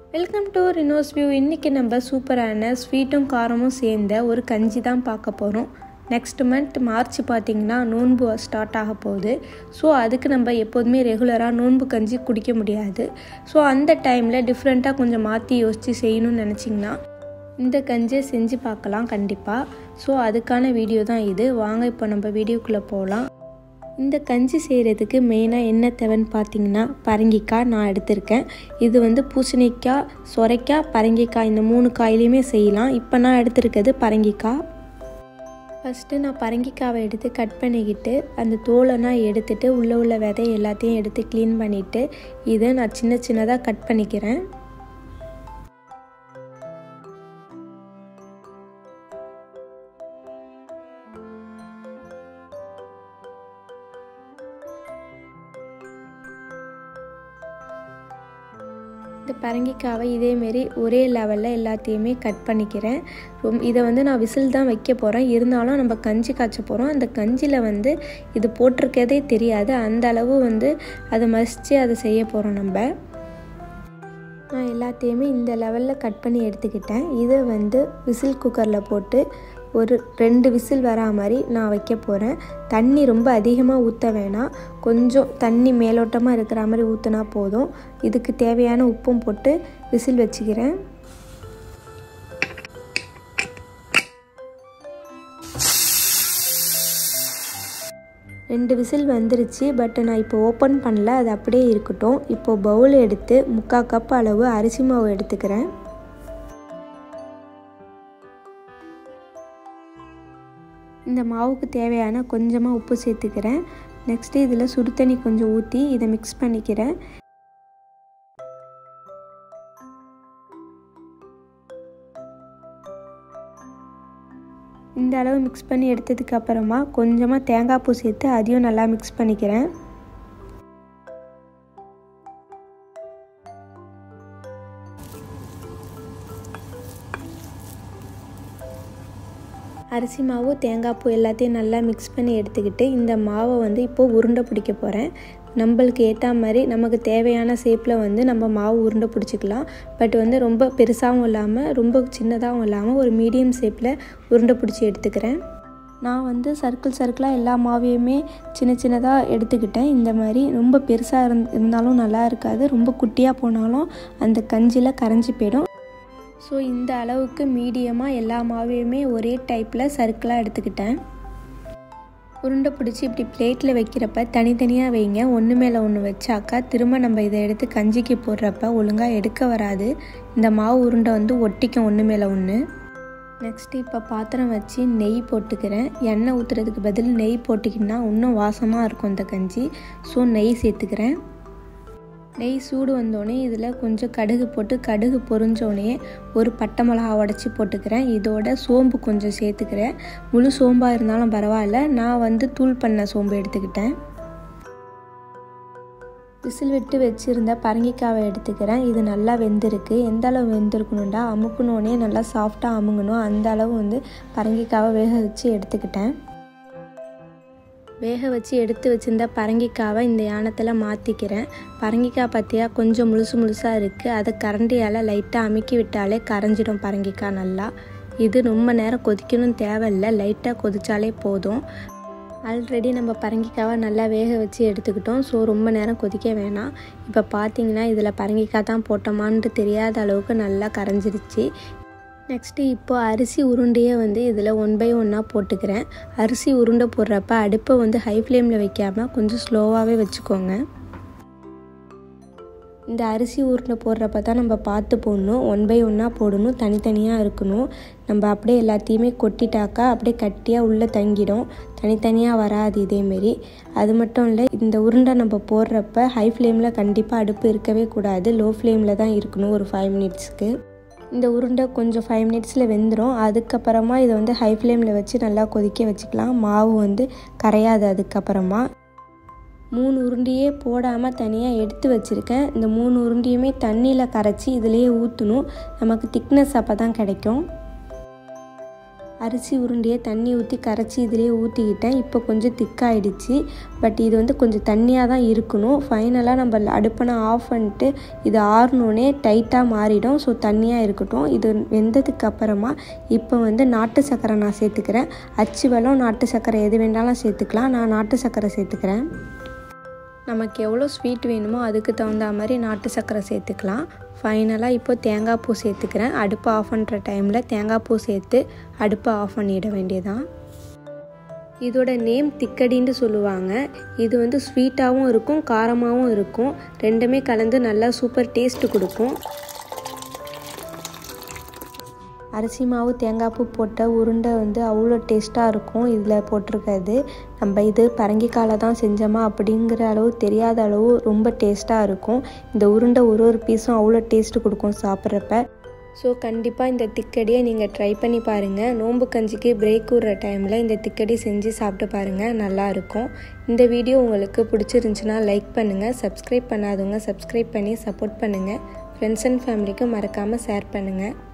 welcome to ரினோஸ் view இன்றைக்கி நம்ம சூப்பரான ஸ்வீட்டும் காரமும் சேர்ந்த ஒரு கஞ்சி தான் பார்க்க போகிறோம் நெக்ஸ்ட் மந்த் மார்ச் பார்த்திங்கன்னா நோன்பு ஸ்டார்ட் ஆக போகுது ஸோ அதுக்கு நம்ம எப்போதுமே ரெகுலராக நோன்பு கஞ்சி குடிக்க முடியாது ஸோ அந்த டைமில் டிஃப்ரெண்ட்டாக கொஞ்சம் மாற்றி யோசித்து செய்யணும்னு நினச்சிங்கன்னா இந்த கஞ்சியை செஞ்சு பார்க்கலாம் கண்டிப்பாக ஸோ அதுக்கான வீடியோ தான் இது வாங்க இப்போ நம்ம வீடியோக்குள்ளே போகலாம் இந்த கஞ்சி செய்கிறதுக்கு மெயினாக என்ன தேவைன்னு பார்த்தீங்கன்னா பரங்கிக்காய் நான் எடுத்திருக்கேன் இது வந்து பூசணிக்காய் சொரைக்காய் பரங்கிக்காய் இந்த மூணு காயிலையுமே செய்யலாம் இப்போ நான் எடுத்திருக்கிறது பரங்கிக்காய் ஃபஸ்ட்டு நான் பரங்கிக்காவை எடுத்து கட் பண்ணிக்கிட்டு அந்த தோலைலாம் எடுத்துட்டு உள்ளே உள்ள விதை எல்லாத்தையும் எடுத்து க்ளீன் பண்ணிவிட்டு இதை நான் சின்ன சின்னதாக கட் பண்ணிக்கிறேன் இந்த பரங்கிக்காவை இதேமாரி ஒரே லெவலில் எல்லாத்தையுமே கட் பண்ணிக்கிறேன் ரொம் இதை வந்து நான் விசில் தான் வைக்க போகிறேன் இருந்தாலும் நம்ம கஞ்சி காய்ச்ச போகிறோம் அந்த கஞ்சியில் வந்து இது போட்டிருக்கதே தெரியாது அந்த அளவு வந்து அதை மசித்து அதை செய்ய போகிறோம் நம்ம நான் எல்லாத்தையுமே இந்த லெவலில் கட் பண்ணி எடுத்துக்கிட்டேன் இதை வந்து விசில் குக்கரில் போட்டு ஒரு ரெண்டு விசில் வரா மாதிரி நான் வைக்க போகிறேன் தண்ணி ரொம்ப அதிகமாக ஊற்ற வேணாம் கொஞ்சம் தண்ணி மேலோட்டமாக இருக்கிற மாதிரி ஊற்றினா போதும் இதுக்கு தேவையான உப்பும் போட்டு விசில் வச்சுக்கிறேன் ரெண்டு விசில் வந்துருச்சு பட் நான் இப்போ ஓப்பன் பண்ணல அது அப்படியே இருக்கட்டும் இப்போது பவுல் எடுத்து முக்கால் கப் அளவு அரிசி மாவு எடுத்துக்கிறேன் இந்த மாவுக்கு தேவையான கொஞ்சமாக உப்பு சேர்த்துக்கிறேன் நெக்ஸ்ட்டு இதில் சுடு தண்ணி கொஞ்சம் ஊற்றி இதை மிக்ஸ் பண்ணிக்கிறேன் இந்த அளவு மிக்ஸ் பண்ணி எடுத்ததுக்கு அப்புறமா கொஞ்சமாக தேங்காய் பூ சேர்த்து அதையும் நல்லா மிக்ஸ் பண்ணிக்கிறேன் அரிசி மாவு தேங்காய் பூ எல்லாத்தையும் நல்லா மிக்ஸ் பண்ணி எடுத்துக்கிட்டு இந்த மாவை வந்து இப்போது உருண்டை பிடிக்க போகிறேன் நம்மளுக்கு ஏற்ற மாதிரி நமக்கு தேவையான ஷேப்பில் வந்து நம்ம மாவு உருண்டை பிடிச்சிக்கலாம் பட் வந்து ரொம்ப பெருசாகவும் இல்லாமல் ரொம்ப சின்னதாகவும் இல்லாமல் ஒரு மீடியம் ஷேப்பில் உருண்டை பிடிச்சி எடுத்துக்கிறேன் நான் வந்து சர்க்கிள் சர்க்கிளாக எல்லா மாவையுமே சின்ன சின்னதாக எடுத்துக்கிட்டேன் இந்த மாதிரி ரொம்ப பெருசாக இருந் இருந்தாலும் நல்லா இருக்காது ரொம்ப குட்டியாக போனாலும் அந்த கஞ்சியில் கரைஞ்சி போயிடும் ஸோ இந்த அளவுக்கு மீடியமாக எல்லா மாவையுமே ஒரே டைப்பில் சர்க்கிளாக எடுத்துக்கிட்டேன் உருண்டை பிடிச்சி இப்படி பிளேட்டில் வைக்கிறப்ப தனித்தனியாக வைங்க ஒன்று மேலே ஒன்று வச்சாக்கா திரும்ப நம்ம இதை எடுத்து கஞ்சிக்கு போடுறப்ப ஒழுங்காக எடுக்க வராது இந்த மாவு உருண்டை வந்து ஒட்டிக்கும் ஒன்று மேலே ஒன்று நெக்ஸ்ட்டு இப்போ பாத்திரம் வச்சு நெய் போட்டுக்கிறேன் எண்ணெய் ஊற்றுறதுக்கு பதில் நெய் போட்டிங்கன்னா இன்னும் வாசமாக இருக்கும் இந்த கஞ்சி ஸோ நெய் சேர்த்துக்கிறேன் நெய் சூடு வந்தோடனே இதில் கொஞ்சம் கடுகு போட்டு கடுகு பொரிஞ்சோடனே ஒரு பட்டை மிளகா உடச்சி போட்டுக்கிறேன் இதோட சோம்பு கொஞ்சம் சேர்த்துக்கிறேன் முழு சோம்பாக இருந்தாலும் பரவாயில்ல நான் வந்து தூள் பண்ண சோம்பு எடுத்துக்கிட்டேன் விசில் விட்டு வச்சுருந்த பரங்கிக்காவை எடுத்துக்கிறேன் இது நல்லா வெந்திருக்கு எந்த அளவு வெந்திருக்கணுண்டா அமுக்கணுன்னே நல்லா சாஃப்டாக அமுங்கணும் அந்த அளவு வந்து பரங்கிக்காவை வேக வச்சு எடுத்துக்கிட்டேன் வேக வச்சு எடுத்து வச்சுருந்த பரங்கிக்காவை இந்த யானத்தில் மாற்றிக்கிறேன் பரங்கிக்காய் பார்த்தியா கொஞ்சம் முழுசு முழுசாக இருக்குது அதை கரண்டியால் லைட்டாக அமுக்கி விட்டாலே கரைஞ்சிடும் பரங்கிக்காய் நல்லா இது ரொம்ப நேரம் கொதிக்கணும் தேவையில்லை லைட்டாக கொதித்தாலே போதும் ஆல்ரெடி நம்ம பரங்கிக்காவை நல்லா வேக வச்சு எடுத்துக்கிட்டோம் ஸோ ரொம்ப நேரம் கொதிக்க வேணாம் இப்போ பார்த்தீங்கன்னா இதில் பரங்கிக்காய் தான் போட்டோமான்ட்டு தெரியாத அளவுக்கு நல்லா கரைஞ்சிருச்சு நெக்ஸ்ட்டு இப்போது அரிசி உருண்டையை வந்து இதில் ஒன் பை ஒன்னாக போட்டுக்கிறேன் அரிசி உருண்டை போடுறப்ப அடுப்பை வந்து ஹை ஃப்ளேமில் வைக்காமல் கொஞ்சம் ஸ்லோவாகவே வச்சுக்கோங்க இந்த அரிசி உருண்டை போடுறப்ப தான் நம்ம பார்த்து போடணும் ஒன் பை ஒன்னாக போடணும் தனித்தனியாக இருக்கணும் நம்ம அப்படியே எல்லாத்தையுமே கொட்டிட்டாக்கா அப்படியே கட்டியாக உள்ளே தங்கிடும் தனித்தனியாக வராது இதேமாரி அது மட்டும் இல்லை இந்த உருண்டை நம்ம போடுறப்ப ஹை ஃப்ளேமில் கண்டிப்பாக அடுப்பு இருக்கவே கூடாது லோ ஃப்ளேமில் தான் இருக்கணும் ஒரு ஃபைவ் மினிட்ஸ்க்கு இந்த உருண்டை கொஞ்சம் ஃபைவ் மினிட்ஸில் வெந்துடும் அதுக்கப்புறமா இதை வந்து ஹை ஃப்ளேமில் வச்சு நல்லா கொதிக்க வச்சுக்கலாம் மாவு வந்து கரையாது அதுக்கப்புறமா மூணு உருண்டையே போடாமல் தனியாக எடுத்து வச்சுருக்கேன் இந்த மூணு உருண்டையுமே தண்ணியில் கரைச்சி இதிலேயே ஊற்றணும் நமக்கு திக்னஸ் அப்போ தான் கிடைக்கும் அரிசி உருண்டையை தண்ணி ஊற்றி கரைச்சி இதிலே ஊற்றிக்கிட்டேன் இப்போ கொஞ்சம் திக்காயிடுச்சு பட் இது வந்து கொஞ்சம் தண்ணியாக தான் இருக்கணும் ஃபைனலாக நம்ம அடுப்பனை ஆஃப் பண்ணிட்டு இது ஆறணுன்னே டைட்டாக மாறிடும் ஸோ தண்ணியாக இருக்கட்டும் இது வெந்ததுக்கு அப்புறமா இப்போ வந்து நாட்டு சர்க்கரை நான் சேர்த்துக்கிறேன் அச்சு வெல்லம் நாட்டு சர்க்கரை எது வேணாலும் சேர்த்துக்கலாம் நான் நாட்டு சர்க்கரை சேர்த்துக்கிறேன் நமக்கு எவ்வளோ ஸ்வீட் வேணுமோ அதுக்கு தகுந்த மாதிரி நாட்டு சர்க்கரை சேர்த்துக்கலாம் ஃபைனலாக இப்போ தேங்காய் பூ சேர்த்துக்கிறேன் அடுப்பை ஆஃப் பண்ணுற டைமில் தேங்காய் பூ சேர்த்து அடுப்பை ஆஃப் பண்ணிட வேண்டியதான் இதோட நேம் திக்கடின்னு சொல்லுவாங்க இது வந்து ஸ்வீட்டாகவும் இருக்கும் காரமாகவும் இருக்கும் ரெண்டுமே கலந்து நல்லா சூப்பர் டேஸ்ட்டு கொடுக்கும் அரிசி மாவு தேங்காய் பூ போட்ட உருண்டை வந்து அவ்வளோ டேஸ்ட்டாக இருக்கும் இதில் போட்டிருக்கிறது நம்ம இது பரங்கிக்கால தான் செஞ்சோமா அப்படிங்கிற அளவு தெரியாத அளவு ரொம்ப டேஸ்ட்டாக இருக்கும் இந்த உருண்டை ஒரு ஒரு பீஸும் அவ்வளோ டேஸ்ட்டு கொடுக்கும் சாப்பிட்றப்ப ஸோ கண்டிப்பாக இந்த திக்கடியை நீங்கள் ட்ரை பண்ணி பாருங்கள் நோம்பு கஞ்சிக்கு பிரேக் விடுற டைமில் இந்த திக்கடி செஞ்சு சாப்பிட்டு பாருங்கள் நல்லாயிருக்கும் இந்த வீடியோ உங்களுக்கு பிடிச்சிருந்துச்சுன்னா லைக் பண்ணுங்கள் சப்ஸ்கிரைப் பண்ணாதவங்க சப்ஸ்கிரைப் பண்ணி சப்போர்ட் பண்ணுங்கள் ஃப்ரெண்ட்ஸ் அண்ட் ஃபேமிலிக்கு மறக்காமல் ஷேர் பண்ணுங்கள்